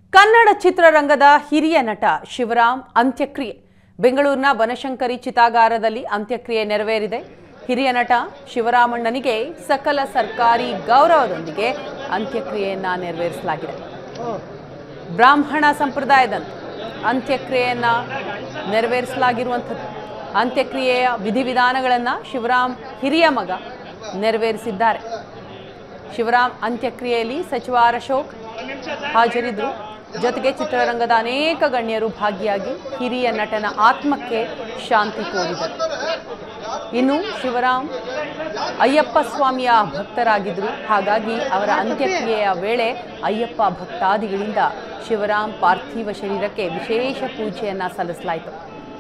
ಕನ್ನಡ ಚಿತ್ರರಂಗದ ಹಿರಿಯ ನಟ ಶಿವರಾಮ್ ಅಂತ್ಯಕ್ರಿಯೆ ಬೆಂಗಳೂರಿನ ಬನಶಂಕರಿ ಚಿತಾಗಾರದಲ್ಲಿ ಅಂತ್ಯಕ್ರಿಯೆ ನೆರವೇರಿದೆ ಹಿರಿಯ ನಟ ಶಿವರಾಮಣ್ಣನಿಗೆ ಸಕಲ ಸರ್ಕಾರಿ ಗೌರವದೊಂದಿಗೆ ಅಂತ್ಯಕ್ರಿಯೆಯನ್ನ ನೆರವೇರಿಸಲಾಗಿದೆ ಬ್ರಾಹ್ಮಣ ಸಂಪ್ರದಾಯದಂತೆ ಅಂತ್ಯಕ್ರಿಯೆಯನ್ನ ನೆರವೇರಿಸಲಾಗಿರುವಂಥದ್ದು ಅಂತ್ಯಕ್ರಿಯೆಯ ವಿಧಿವಿಧಾನಗಳನ್ನು ಶಿವರಾಮ್ ಹಿರಿಯ ಮಗ ನೆರವೇರಿಸಿದ್ದಾರೆ ಶಿವರಾಮ್ ಅಂತ್ಯಕ್ರಿಯೆಯಲ್ಲಿ ಸಚಿವ ಆರ್ ಅಶೋಕ್ ಹಾಜರಿದ್ದರು ಜೊತೆಗೆ ಚಿತ್ರರಂಗದ ಅನೇಕ ಗಣ್ಯರು ಭಾಗಿಯಾಗಿ ಹಿರಿಯ ನಟನ ಆತ್ಮಕ್ಕೆ ಶಾಂತಿ ಕೋರಿದರು ಇನ್ನು ಶಿವರಾಮ್ ಅಯ್ಯಪ್ಪ ಸ್ವಾಮಿಯ ಭಕ್ತರಾಗಿದ್ದರು ಹಾಗಾಗಿ ಅವರ ಅಂತ್ಯಕ್ರಿಯೆಯ ವೇಳೆ ಅಯ್ಯಪ್ಪ ಭಕ್ತಾದಿಗಳಿಂದ ಶಿವರಾಮ್ ಪಾರ್ಥಿವ ಶರೀರಕ್ಕೆ ವಿಶೇಷ ಪೂಜೆಯನ್ನ ಸಲ್ಲಿಸಲಾಯಿತು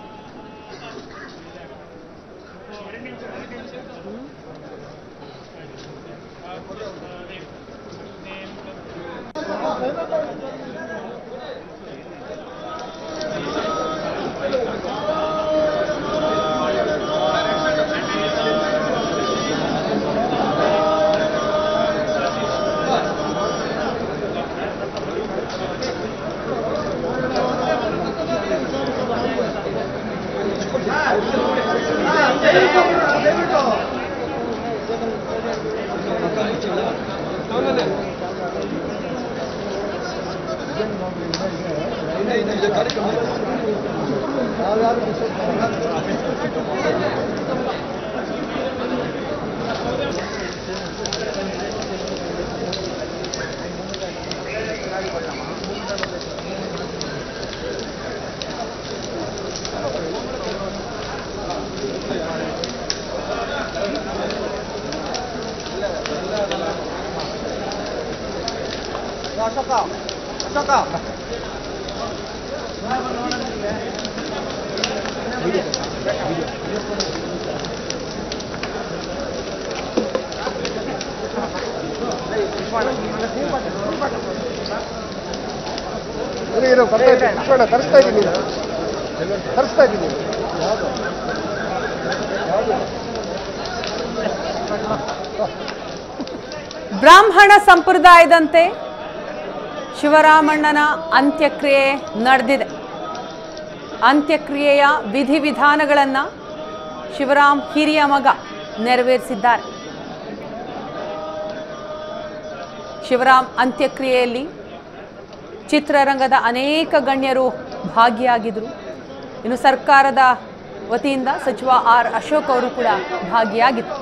ಇರು ಇರು ಬರ್ತಾ ಇದ್ದೀನಿ ಕುತ್ಕೊಳ್ಳ ತರಿಸ್ತಾ ಇದ್ದೀನಿ ತರಿಸ್ತಾ ಇದ್ದೀನಿ ಬ್ರಾಹ್ಮಣ ಸಂಪ್ರದಾಯದಂತೆ ಶಿವರಾಮಣ್ಣನ ಅಂತ್ಯಕ್ರಿಯೆ ನಡೆದಿದೆ ಅಂತ್ಯಕ್ರಿಯೆಯ ವಿಧಿವಿಧಾನಗಳನ್ನು ಶಿವರಾಮ್ ಹಿರಿಯ ಮಗ ನೆರವೇರಿಸಿದ್ದಾರೆ ಶಿವರಾಮ್ ಅಂತ್ಯಕ್ರಿಯೆಯಲ್ಲಿ ಚಿತ್ರರಂಗದ ಅನೇಕ ಗಣ್ಯರು ಭಾಗಿಯಾಗಿದ್ದರು ಇನ್ನು ಸರ್ಕಾರದ ವತಿಯಿಂದ ಸಚಿವ ಆರ್ ಅಶೋಕ್ ಅವರು ಕೂಡ ಭಾಗಿಯಾಗಿದ್ದರು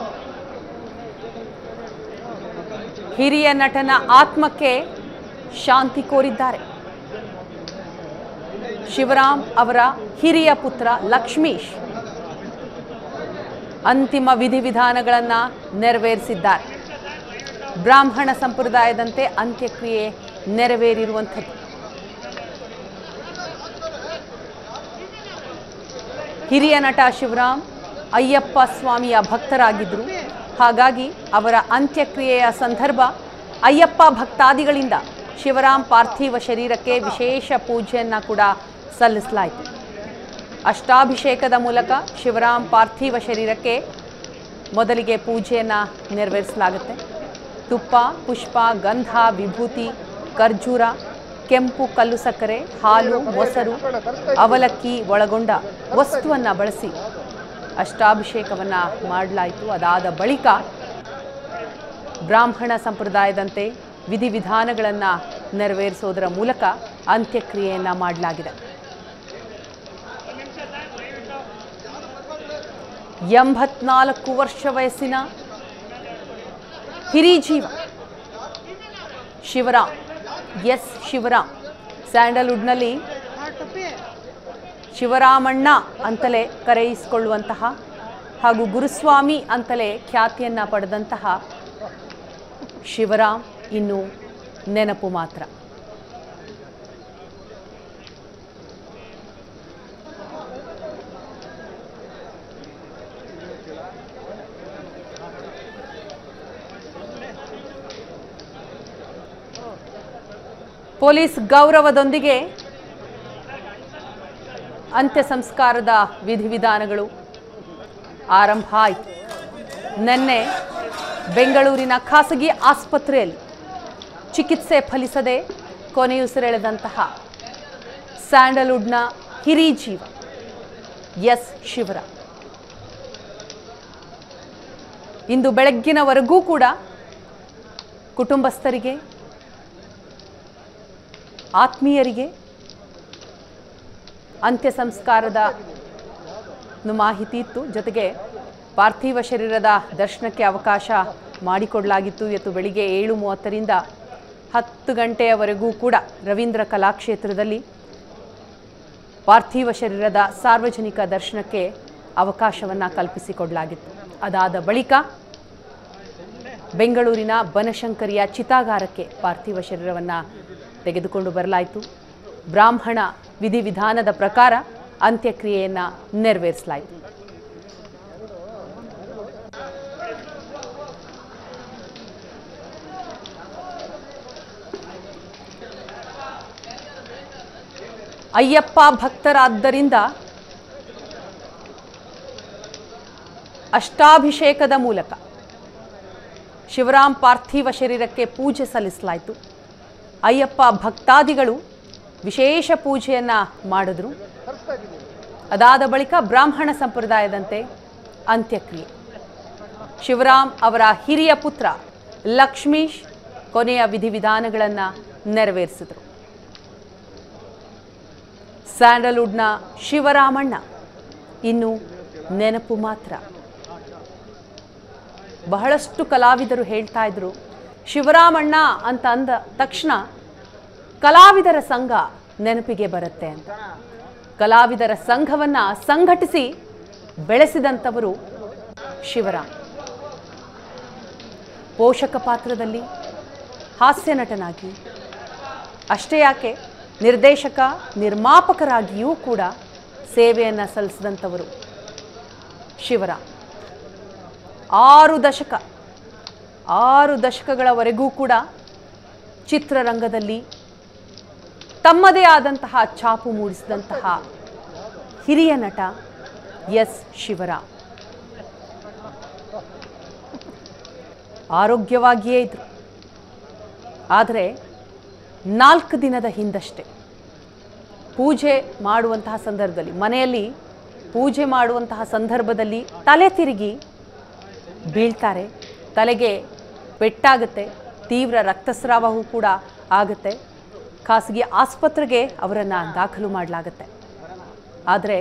ಹಿರಿಯ ನಟನ ಆತ್ಮಕ್ಕೆ ಶಾಂತಿ ಕೋರಿದ್ದಾರೆ ಶಿವರಾಮ್ ಅವರ ಹಿರಿಯ ಪುತ್ರ ಲಕ್ಷ್ಮೀಶ್ ಅಂತಿಮ ವಿಧಿವಿಧಾನಗಳನ್ನು ನೆರವೇರಿಸಿದ್ದಾರೆ ಬ್ರಾಹ್ಮಣ ಸಂಪ್ರದಾಯದಂತೆ ಅಂತ್ಯಕ್ರಿಯೆ ನೆರವೇರಿರುವಂಥದ್ದು ಹಿರಿಯ ನಟ ಶಿವರಾಮ್ ಅಯ್ಯಪ್ಪ ಸ್ವಾಮಿಯ ಭಕ್ತರಾಗಿದ್ದರು ಹಾಗಾಗಿ ಅವರ ಅಂತ್ಯಕ್ರಿಯೆಯ ಸಂದರ್ಭ ಅಯ್ಯಪ್ಪ ಭಕ್ತಾದಿಗಳಿಂದ ಶಿವರಾಮ್ ಪಾರ್ಥಿವ ಶರೀರಕ್ಕೆ ವಿಶೇಷ ಪೂಜೆಯನ್ನು ಕೂಡ ಸಲ್ಲಿಸಲಾಯಿತು ಅಷ್ಟಾಭಿಷೇಕದ ಮೂಲಕ ಶಿವರಾಮ್ ಪಾರ್ಥಿವ ಶರೀರಕ್ಕೆ ಮೊದಲಿಗೆ ಪೂಜೆಯನ್ನು ನೆರವೇರಿಸಲಾಗುತ್ತೆ ತುಪ್ಪ ಪುಷ್ಪ ಗಂಧ ವಿಭೂತಿ ಖರ್ಜೂರ ಕೆಂಪು ಕಲ್ಲು ಸಕ್ಕರೆ ಹಾಲು ಮೊಸರು ಅವಲಕ್ಕಿ ಒಳಗೊಂಡ ವಸ್ತುವನ್ನು ಬಳಸಿ ಅಷ್ಟಾಭಿಷೇಕವನ್ನು ಮಾಡಲಾಯಿತು ಅದಾದ ಬಳಿಕ ಬ್ರಾಹ್ಮಣ ಸಂಪ್ರದಾಯದಂತೆ ವಿಧಿವಿಧಾನಗಳನ್ನು ನೆರವೇರಿಸೋದರ ಮೂಲಕ ಅಂತ್ಯಕ್ರಿಯೆಯನ್ನು ಮಾಡಲಾಗಿದೆ ಎಂಬತ್ನಾಲ್ಕು ವರ್ಷ ವಯಸ್ಸಿನ ಹಿರಿಜೀವ ಶಿವರಾಮ್ ಎಸ್ ಶಿವರಾಮ್ ಸ್ಯಾಂಡಲ್ವುಡ್ನಲ್ಲಿ ಶಿವರಾಮಣ್ಣ ಅಂತಲೇ ಕರೆಯಿಸಿಕೊಳ್ಳುವಂತಹ ಹಾಗೂ ಗುರುಸ್ವಾಮಿ ಅಂತಲೇ ಖ್ಯಾತಿಯನ್ನು ಪಡೆದಂತಹ ಶಿವರಾಮ್ ಇನ್ನು ನೆನಪು ಮಾತ್ರ ಪೊಲೀಸ್ ಗೌರವದೊಂದಿಗೆ ಅಂತ್ಯ ಸಂಸ್ಕಾರದ ವಿಧಿವಿಧಾನಗಳು ಆರಂಭ ಆಯಿತು ನಿನ್ನೆ ಬೆಂಗಳೂರಿನ ಖಾಸಗಿ ಆಸ್ಪತ್ರೆಯಲ್ಲಿ ಚಿಕಿತ್ಸೆ ಫಲಿಸದೆ ಕೊನೆಯುಸಿರೆಳೆದಂತಹ ಸ್ಯಾಂಡಲ್ವುಡ್ನ ಹಿರಿ ಜೀವ ಎಸ್ ಶಿವರಾಮ್ ಇಂದು ಬೆಳಗ್ಗಿನವರೆಗೂ ಕೂಡ ಕುಟುಂಬಸ್ಥರಿಗೆ ಆತ್ಮೀಯರಿಗೆ ಅಂತ್ಯ ಸಂಸ್ಕಾರದ ನು ಮಾಹಿತಿ ಇತ್ತು ಜೊತೆಗೆ ಪಾರ್ಥಿವ ಶರೀರದ ದರ್ಶನಕ್ಕೆ ಅವಕಾಶ ಮಾಡಿಕೊಡಲಾಗಿತ್ತು ಇವತ್ತು ಬೆಳಿಗ್ಗೆ ಏಳು ಮೂವತ್ತರಿಂದ ಹತ್ತು ಗಂಟೆಯವರೆಗೂ ಕೂಡ ರವೀಂದ್ರ ಕಲಾಕ್ಷೇತ್ರದಲ್ಲಿ ಪಾರ್ಥಿವ ಶರೀರದ ಸಾರ್ವಜನಿಕ ದರ್ಶನಕ್ಕೆ ಅವಕಾಶವನ್ನು ಕಲ್ಪಿಸಿಕೊಡಲಾಗಿತ್ತು ಅದಾದ ಬಳಿಕ ಬೆಂಗಳೂರಿನ ಬನಶಂಕರಿಯ ಚಿತಾಗಾರಕ್ಕೆ ಪಾರ್ಥಿವ ಶರೀರವನ್ನು ತೆಗೆದುಕೊಂಡು ಬರಲಾಯಿತು ಬ್ರಾಹ್ಮಣ ವಿಧಿವಿಧಾನದ ಪ್ರಕಾರ ಅಂತ್ಯಕ್ರಿಯೆಯನ್ನು ನೆರವೇರಿಸಲಾಯಿತು ಅಯ್ಯಪ್ಪ ಭಕ್ತರಾದ್ದರಿಂದ ಅಷ್ಟಾಭಿಷೇಕದ ಮೂಲಕ ಶಿವರಾಮ್ ಪಾರ್ಥಿವ ಶರೀರಕ್ಕೆ ಪೂಜೆ ಸಲ್ಲಿಸಲಾಯಿತು ಅಯ್ಯಪ್ಪ ಭಕ್ತಾದಿಗಳು ವಿಶೇಷ ಪೂಜೆಯನ್ನು ಮಾಡಿದ್ರು ತರಿಸ್ತಾ ಇದ್ದೀನಿ ಅದಾದ ಬಳಿಕ ಬ್ರಾಹ್ಮಣ ಸಂಪ್ರದಾಯದಂತೆ ಅಂತ್ಯಕ್ರಿಯೆ ಶಿವರಾಮ್ ಅವರ ಹಿರಿಯ ಪುತ್ರ ಲಕ್ಷ್ಮೀಶ್ ಕೊನೆಯ ವಿಧಿವಿಧಾನಗಳನ್ನು ನೆರವೇರಿಸಿದರು ಸ್ಯಾಂಡಲ್ವುಡ್ನ ಶಿವರಾಮಣ್ಣ ಇನ್ನು ನೆನಪು ಮಾತ್ರ ಬಹಳಷ್ಟು ಕಲಾವಿದರು ಹೇಳ್ತಾ ಇದ್ರು ಶಿವರಾಮಣ್ಣ ಅಂತ ಅಂದ ತಕ್ಷಣ ಕಲಾವಿದರ ಸಂಘ ನೆನಪಿಗೆ ಬರುತ್ತೆ ಅಂತ ಕಲಾವಿದರ ಸಂಘವನ್ನ ಸಂಘಟಿಸಿ ಬೆಳೆಸಿದಂಥವರು ಶಿವರಾಮ್ ಪೋಷಕ ಪಾತ್ರದಲ್ಲಿ ಹಾಸ್ಯ ನಟನಾಗಿ ಅಷ್ಟೇ ಯಾಕೆ ನಿರ್ದೇಶಕ ನಿರ್ಮಾಪಕರಾಗಿಯೂ ಕೂಡ ಸೇವೆಯನ್ನು ಸಲ್ಲಿಸಿದಂಥವರು ಶಿವರಾಮ್ ಆರು ದಶಕ ಆರು ದಶಕಗಳವರೆಗೂ ಕೂಡ ಚಿತ್ರರಂಗದಲ್ಲಿ ತಮ್ಮದೇ ಆದಂತಹ ಛಾಪು ಮೂಡಿಸಿದಂತಹ ಹಿರಿಯ ನಟ ಎಸ್ ಶಿವರಾಮ್ ಆರೋಗ್ಯವಾಗಿಯೇ ಇದ್ರು ಆದರೆ ನಾಲ್ಕು ದಿನದ ಹಿಂದಷ್ಟೇ ಪೂಜೆ ಮಾಡುವಂತಹ ಸಂದರ್ಭದಲ್ಲಿ ಮನೆಯಲ್ಲಿ ಪೂಜೆ ಮಾಡುವಂತಹ ಸಂದರ್ಭದಲ್ಲಿ ತಲೆ ತಿರುಗಿ ಬೀಳ್ತಾರೆ ತಲೆಗೆ ಪೆಟ್ಟಾಗುತ್ತೆ ತೀವ್ರ ರಕ್ತಸ್ರಾವವೂ ಕೂಡ ಆಗುತ್ತೆ ಖಾಸಗಿ ಆಸ್ಪತ್ರೆಗೆ ಅವರನ್ನು ದಾಖಲು ಮಾಡಲಾಗುತ್ತೆ ಆದರೆ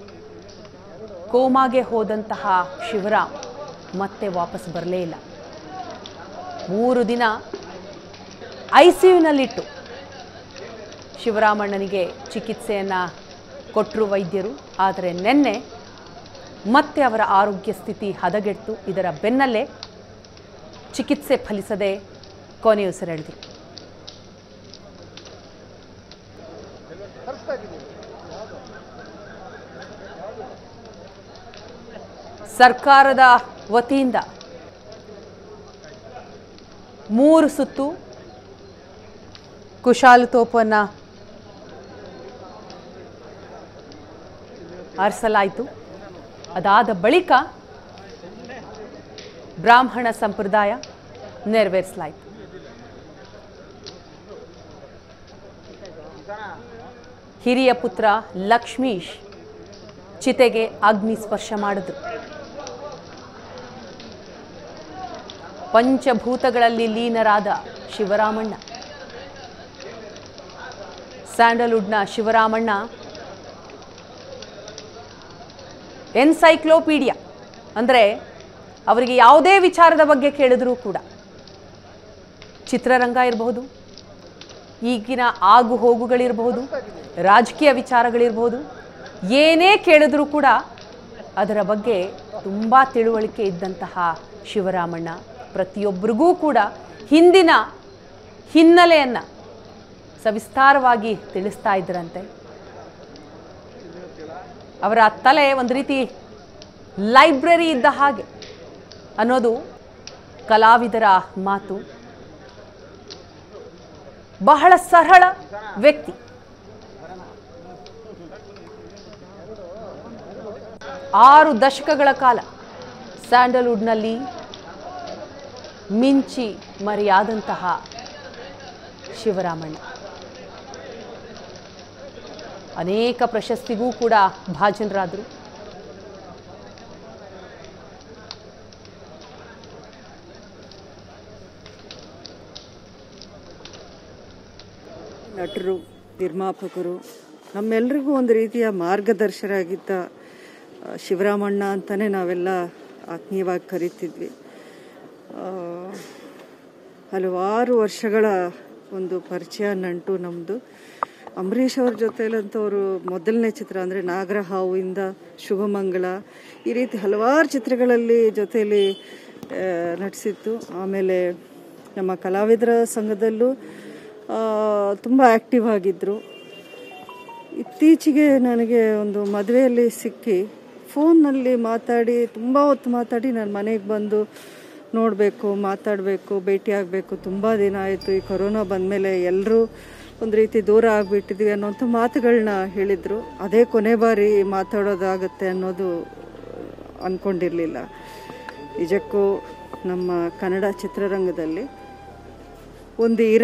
ಕೋಮಾಗೆ ಹೋದಂತಹ ಶಿವರಾಮ್ ಮತ್ತೆ ವಾಪಸ್ ಬರಲೇ ಇಲ್ಲ ಮೂರು ದಿನ ಐ ಸಿ ಯುನಲ್ಲಿಟ್ಟು ಶಿವರಾಮಣ್ಣನಿಗೆ ಚಿಕಿತ್ಸೆಯನ್ನು ಕೊಟ್ಟರು ವೈದ್ಯರು ಆದರೆ ನಿನ್ನೆ ಮತ್ತೆ ಅವರ ಆರೋಗ್ಯ ಸ್ಥಿತಿ ಹದಗೆಟ್ಟು ಇದರ ಬೆನ್ನಲ್ಲೇ ಚಿಕಿತ್ಸೆ ಫಲಿಸದೆ ಕೊನೆಯುಸಿರೆಳೆದರು ತರಿಸ್ತಾ ಇದ್ದೀನಿ ಸರ್ಕಾರದ ವತಿಯಿಂದ ಮೂರು ಸುತ್ತು ಕುಶಾಲತೋಪನ್ನು ಆರಿಸಲಾಯಿತು ಅದಾದ ಬಳಿಕ ಬ್ರಾಹ್ಮಣ ಸಂಪ್ರದಾಯ ನೆರವೇರಿಸಲಾಯಿತು ಹಿರಿಯ ಪುತ್ರ ಲಕ್ಷ್ಮೀಶ್ ಚಿತೆಗೆ ಅಗ್ನಿ ಸ್ಪರ್ಶ ಮಾಡಿದ್ರು ಪಂಚಭೂತಗಳಲ್ಲಿ ಲೀನರಾದ ಶಿವರಾಮಣ್ಣ ಸ್ಯಾಂಡಲ್ವುಡ್ನ ಶಿವರಾಮಣ್ಣ ಎನ್ಸೈಕ್ಲೋಪೀಡಿಯಾ ಅಂದರೆ ಅವರಿಗೆ ಯಾವುದೇ ವಿಚಾರದ ಬಗ್ಗೆ ಕೇಳಿದ್ರೂ ಕೂಡ ಚಿತ್ರರಂಗ ಇರಬಹುದು ಈಗಿನ ಆಗು ಹೋಗುಗಳಿರಬಹುದು ರಾಜಕೀಯ ವಿಚಾರಗಳಿರ್ಬೋದು ಏನೇ ಕೇಳಿದ್ರೂ ಕೂಡ ಅದರ ಬಗ್ಗೆ ತುಂಬ ತಿಳುವಳಿಕೆ ಇದ್ದಂತಹ ಶಿವರಾಮಣ್ಣ ಪ್ರತಿಯೊಬ್ಬರಿಗೂ ಕೂಡ ಹಿಂದಿನ ಹಿನ್ನೆಲೆಯನ್ನು ಸವಿಸ್ತಾರವಾಗಿ ತಿಳಿಸ್ತಾ ಇದ್ರಂತೆ ಅವರ ತಲೆ ಒಂದು ರೀತಿ ಲೈಬ್ರರಿ ಇದ್ದ ಹಾಗೆ ಅನ್ನೋದು ಕಲಾವಿದರ ಮಾತು ಬಹಳ ಸರಳ ವ್ಯಕ್ತಿ ಆರು ದಶಕಗಳ ಕಾಲ ಸ್ಯಾಂಡಲ್ವುಡ್ನಲ್ಲಿ ಮಿಂಚಿ ಮರೆಯಾದಂತಹ ಶಿವರಾಮಣ್ಣ ಅನೇಕ ಪ್ರಶಸ್ತಿಗೂ ಕೂಡ ಭಾಜನರಾದರು ನಟರು ನಿರ್ಮಾಪಕರು ನಮ್ಮೆಲ್ರಿಗೂ ಒಂದು ರೀತಿಯ ಮಾರ್ಗದರ್ಶರಾಗಿದ್ದ ಆ, ಶಿವರಾಮಣ್ಣ ಅಂತಲೇ ನಾವೆಲ್ಲ ಆತ್ಮೀಯವಾಗಿ ಕರಿತಿದ್ವಿ ಆ, ಹಲವಾರು ವರ್ಷಗಳ ಒಂದು ಪರಿಚಯ ನಂಟು ನಮ್ಮದು ಅಂಬರೀಷ್ ಅವ್ರ ಜೊತೆಲಂತವರು ಮೊದಲನೇ ಚಿತ್ರ ಅಂದರೆ ನಾಗರಹಾವಿಂದ ಶುಭಮಂಗಳ ಈ ರೀತಿ ಹಲವಾರು ಚಿತ್ರಗಳಲ್ಲಿ ಜೊತೆಯಲ್ಲಿ ನಟಿಸಿತ್ತು ಆಮೇಲೆ ನಮ್ಮ ಕಲಾವಿದರ ಸಂಘದಲ್ಲೂ ತುಂಬ ಆ್ಯಕ್ಟಿವ್ ಆಗಿದ್ದರು ಇತ್ತೀಚೆಗೆ ನನಗೆ ಒಂದು ಮದುವೆಯಲ್ಲಿ ಸಿಕ್ಕಿ ಫೋನ್ನಲ್ಲಿ ಮಾತಾಡಿ ತುಂಬ ಹೊತ್ತು ಮಾತಾಡಿ ನಾನು ಮನೆಗೆ ಬಂದು ನೋಡಬೇಕು ಮಾತಾಡಬೇಕು ಭೇಟಿಯಾಗಬೇಕು ತುಂಬ ದಿನ ಆಯಿತು ಈ ಕೊರೋನಾ ಬಂದಮೇಲೆ ಎಲ್ಲರೂ ಒಂದು ರೀತಿ ದೂರ ಆಗಿಬಿಟ್ಟಿದ್ವಿ ಅನ್ನೋಂಥ ಮಾತುಗಳನ್ನ ಹೇಳಿದರು ಅದೇ ಕೊನೆ ಬಾರಿ ಮಾತಾಡೋದಾಗತ್ತೆ ಅನ್ನೋದು ಅಂದ್ಕೊಂಡಿರಲಿಲ್ಲ ನಿಜಕ್ಕೂ ನಮ್ಮ ಕನ್ನಡ ಚಿತ್ರರಂಗದಲ್ಲಿ ಒಂದು ಇರ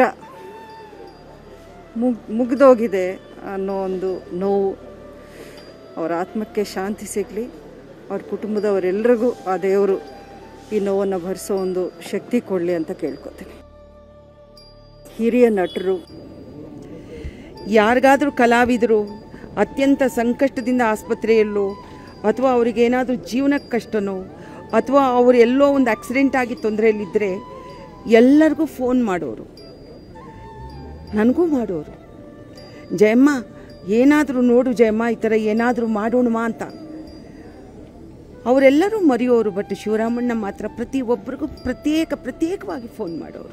ಮುಗ್ ಮುಗ್ದೋಗಿದೆ ಅನ್ನೋ ಒಂದು ನೋವು ಅವರ ಆತ್ಮಕ್ಕೆ ಶಾಂತಿ ಸಿಗಲಿ ಅವ್ರ ಕುಟುಂಬದವರೆಲ್ಲರಿಗೂ ಆ ದೇವರು ಈ ನೋವನ್ನು ಭರಿಸೋ ಒಂದು ಶಕ್ತಿ ಕೊಡಲಿ ಅಂತ ಕೇಳ್ಕೊತೀನಿ ಹಿರಿಯ ನಟರು ಯಾರಿಗಾದರೂ ಕಲಾವಿದರು ಅತ್ಯಂತ ಸಂಕಷ್ಟದಿಂದ ಆಸ್ಪತ್ರೆಯಲ್ಲೋ ಅಥವಾ ಅವರಿಗೇನಾದರೂ ಜೀವನಕ್ಕೆ ಕಷ್ಟನೋ ಅಥವಾ ಅವರು ಎಲ್ಲೋ ಒಂದು ಆಕ್ಸಿಡೆಂಟ್ ಆಗಿ ತೊಂದರೆಯಲ್ಲಿದ್ದರೆ ಎಲ್ಲರಿಗೂ ಫೋನ್ ಮಾಡೋರು ನನಗೂ ಮಾಡೋರು ಜಯಮ್ಮ ಏನಾದರೂ ನೋಡು ಜಯಮ್ಮ ಈ ಥರ ಏನಾದರೂ ಮಾಡೋಣಮ್ಮ ಅಂತ ಅವರೆಲ್ಲರೂ ಮರೆಯೋರು ಬಟ್ ಶಿವರಾಮಣ್ಣ ಮಾತ್ರ ಪ್ರತಿಯೊಬ್ಬರಿಗೂ ಪ್ರತ್ಯೇಕ ಪ್ರತ್ಯೇಕವಾಗಿ ಫೋನ್ ಮಾಡೋರು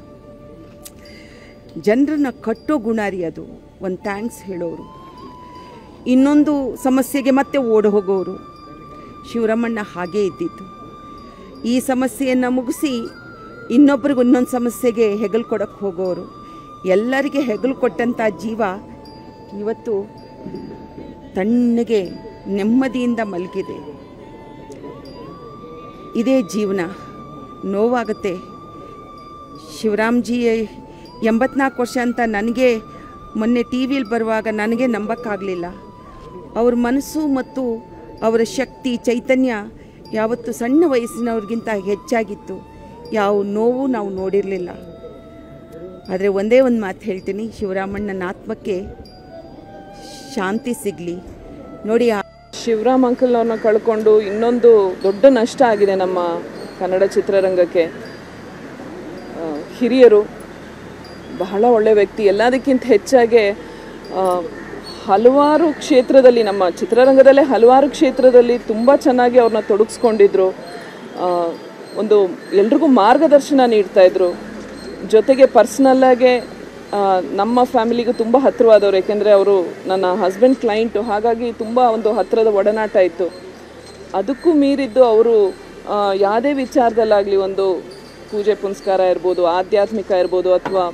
ಜನರನ್ನ ಕಟ್ಟೋ ಗುಣ ರೀ ಅದು ಒಂದು ಥ್ಯಾಂಕ್ಸ್ ಹೇಳೋರು ಇನ್ನೊಂದು ಸಮಸ್ಯೆಗೆ ಮತ್ತೆ ಓಡಿ ಹೋಗೋರು ಶಿವರಾಮಣ್ಣ ಹಾಗೇ ಇದ್ದಿತ್ತು ಈ ಸಮಸ್ಯೆಯನ್ನು ಮುಗಿಸಿ ಇನ್ನೊಬ್ರಿಗೆ ಇನ್ನೊಂದು ಸಮಸ್ಯೆಗೆ ಹೆಗಲು ಕೊಡಕ್ಕೆ ಹೋಗೋರು ಎಲ್ಲರಿಗೆ ಹೆಗಲು ಕೊಟ್ಟಂಥ ಜೀವ ಇವತ್ತು ತಣ್ಣಗೆ ನೆಮ್ಮದಿಯಿಂದ ಮಲಗಿದೆ ಇದೇ ಜೀವನ ನೋವಾಗುತ್ತೆ ಶಿವರಾಮ್ಜಿ ಎಂಬತ್ನಾಲ್ಕು ವರ್ಷ ಅಂತ ನನಗೆ ಮೊನ್ನೆ ಟಿ ವಿಲಿ ಬರುವಾಗ ನನಗೆ ನಂಬಕ್ಕಾಗಲಿಲ್ಲ ಅವ್ರ ಮನಸ್ಸು ಮತ್ತು ಅವರ ಶಕ್ತಿ ಚೈತನ್ಯ ಯಾವತ್ತು ಸಣ್ಣ ವಯಸ್ಸಿನವ್ರಿಗಿಂತ ಹೆಚ್ಚಾಗಿತ್ತು ಯಾವ ನೋವು ನಾವು ನೋಡಿರಲಿಲ್ಲ ಆದರೆ ಒಂದೇ ಒಂದು ಮಾತು ಹೇಳ್ತೀನಿ ಶಿವರಾಮಣ್ಣನ ಆತ್ಮಕ್ಕೆ ಶಾಂತಿ ಸಿಗಲಿ ನೋಡಿ ಆ ಶಿವರಾಮ್ ಅಂಕಲ್ ಅವ್ರನ್ನ ಕಳ್ಕೊಂಡು ಇನ್ನೊಂದು ದೊಡ್ಡ ನಷ್ಟ ಆಗಿದೆ ನಮ್ಮ ಕನ್ನಡ ಚಿತ್ರರಂಗಕ್ಕೆ ಆ, ಹಿರಿಯರು ಬಹಳ ಒಳ್ಳೆ ವ್ಯಕ್ತಿ ಎಲ್ಲದಕ್ಕಿಂತ ಹೆಚ್ಚಾಗಿ ಆ, ಹಲವಾರು ಕ್ಷೇತ್ರದಲ್ಲಿ ನಮ್ಮ ಚಿತ್ರರಂಗದಲ್ಲೇ ಹಲವಾರು ಕ್ಷೇತ್ರದಲ್ಲಿ ತುಂಬ ಚೆನ್ನಾಗಿ ಅವ್ರನ್ನ ತೊಡಗಿಸ್ಕೊಂಡಿದ್ರು ಆ, ಒಂದು ಎಲ್ರಿಗೂ ಮಾರ್ಗದರ್ಶನ ನೀಡ್ತಾ ಇದ್ರು ಜೊತೆಗೆ ಪರ್ಸ್ನಲ್ಲಾಗೆ ನಮ್ಮ ಫ್ಯಾಮಿಲಿಗೂ ತುಂಬ ಹತ್ತಿರವಾದವರು ಯಾಕೆಂದರೆ ಅವರು ನನ್ನ ಹಸ್ಬೆಂಡ್ ಕ್ಲೈಂಟು ಹಾಗಾಗಿ ತುಂಬ ಒಂದು ಹತ್ತಿರದ ಒಡನಾಟ ಇತ್ತು ಅದಕ್ಕೂ ಮೀರಿದ್ದು ಅವರು ಆ, ಯಾವುದೇ ವಿಚಾರದಲ್ಲಾಗಲಿ ಒಂದು ಪೂಜೆ ಪುನಸ್ಕಾರ ಇರ್ಬೋದು ಆಧ್ಯಾತ್ಮಿಕ ಇರ್ಬೋದು ಅಥವಾ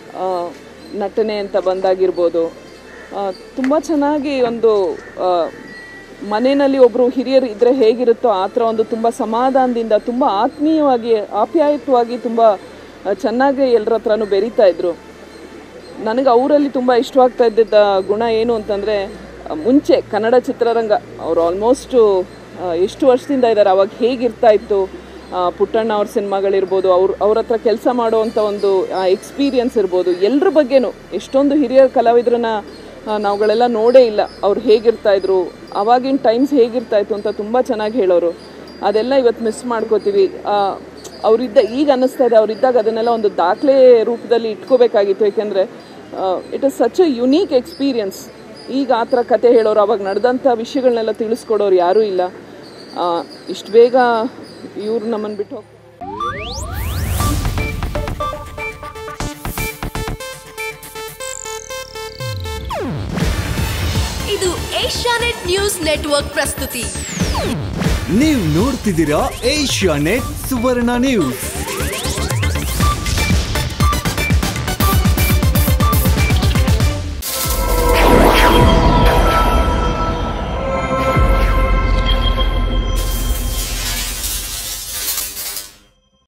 ನಟನೆ ಅಂತ ಬಂದಾಗಿರ್ಬೋದು ತುಂಬ ಚೆನ್ನಾಗಿ ಒಂದು ಆ, ಮನೆಯಲ್ಲಿ ಒಬ್ಬರು ಹಿರಿಯರು ಇದ್ದರೆ ಹೇಗಿರುತ್ತೋ ಆ ಥರ ಒಂದು ತುಂಬ ಸಮಾಧಾನದಿಂದ ತುಂಬ ಆತ್ಮೀಯವಾಗಿ ಆಪ್ಯಾಯತವಾಗಿ ತುಂಬ ಆ, ಚೆನ್ನಾಗಿ ಎಲ್ಲರ ಹತ್ರನೂ ಬೆರೀತಾ ಇದ್ರು ನನಗೆ ಅವರಲ್ಲಿ ತುಂಬ ಇಷ್ಟವಾಗ್ತಾ ಇದ್ದಿದ್ದ ಗುಣ ಏನು ಅಂತಂದರೆ ಮುಂಚೆ ಕನ್ನಡ ಚಿತ್ರರಂಗ ಅವರು ಆಲ್ಮೋಸ್ಟು ಎಷ್ಟು ವರ್ಷದಿಂದ ಇದ್ದಾರೆ ಅವಾಗ ಹೇಗಿರ್ತಾ ಇತ್ತು ಆ, ಪುಟ್ಟಣ್ಣ ಅವ್ರ ಸಿನಿಮಾಗಳಿರ್ಬೋದು ಅವ್ರ ಅವ್ರ ಹತ್ರ ಕೆಲಸ ಮಾಡುವಂಥ ಒಂದು ಎಕ್ಸ್ಪೀರಿಯನ್ಸ್ ಇರ್ಬೋದು ಎಲ್ಲರ ಬಗ್ಗೆನೂ ಎಷ್ಟೊಂದು ಹಿರಿಯ ಕಲಾವಿದ್ರನ್ನ ಆ, ನಾವುಗಳೆಲ್ಲ ನೋಡೇ ಇಲ್ಲ ಅವ್ರು ಹೇಗಿರ್ತಾ ಇದ್ರು ಅವಾಗಿನ ಟೈಮ್ಸ್ ಹೇಗಿರ್ತಾ ಇತ್ತು ಅಂತ ತುಂಬ ಚೆನ್ನಾಗಿ ಹೇಳೋರು ಅದೆಲ್ಲ ಇವತ್ತು ಮಿಸ್ ಮಾಡ್ಕೋತೀವಿ ಆ, ಅವರಿದ್ದ ಈಗ ಅನ್ನಿಸ್ತಾ ಇದೆ ಅವರಿದ್ದಾಗ ಅದನ್ನೆಲ್ಲ ಒಂದು ದಾಖಲೆ ರೂಪದಲ್ಲಿ ಇಟ್ಕೋಬೇಕಾಗಿತ್ತು ಏಕೆಂದರೆ it is such a unique experience ಈಗ ಆ ಥರ ಕತೆ ಹೇಳೋರು ಅವಾಗ ನಡೆದಂಥ ವಿಷಯಗಳನ್ನೆಲ್ಲ ತಿಳಿಸ್ಕೊಡೋರು ಯಾರೂ ಇಲ್ಲ ಇಷ್ಟು ಬೇಗ ಇವ್ರು ನಮ್ಮನ್ನು ಬಿಟ್ಟು ಹೋಗ್ತಾರೆ ಇದು ಏಷ್ಯಾನೆಟ್ ನ್ಯೂಸ್ ನೆಟ್ವರ್ಕ್ ಪ್ರಸ್ತುತಿ ನೀವು ನೋಡ್ತಿದ್ದೀರಾ ಏಷ್ಯಾ ನೆಟ್ ಸುವರ್ಣ ನ್ಯೂಸ್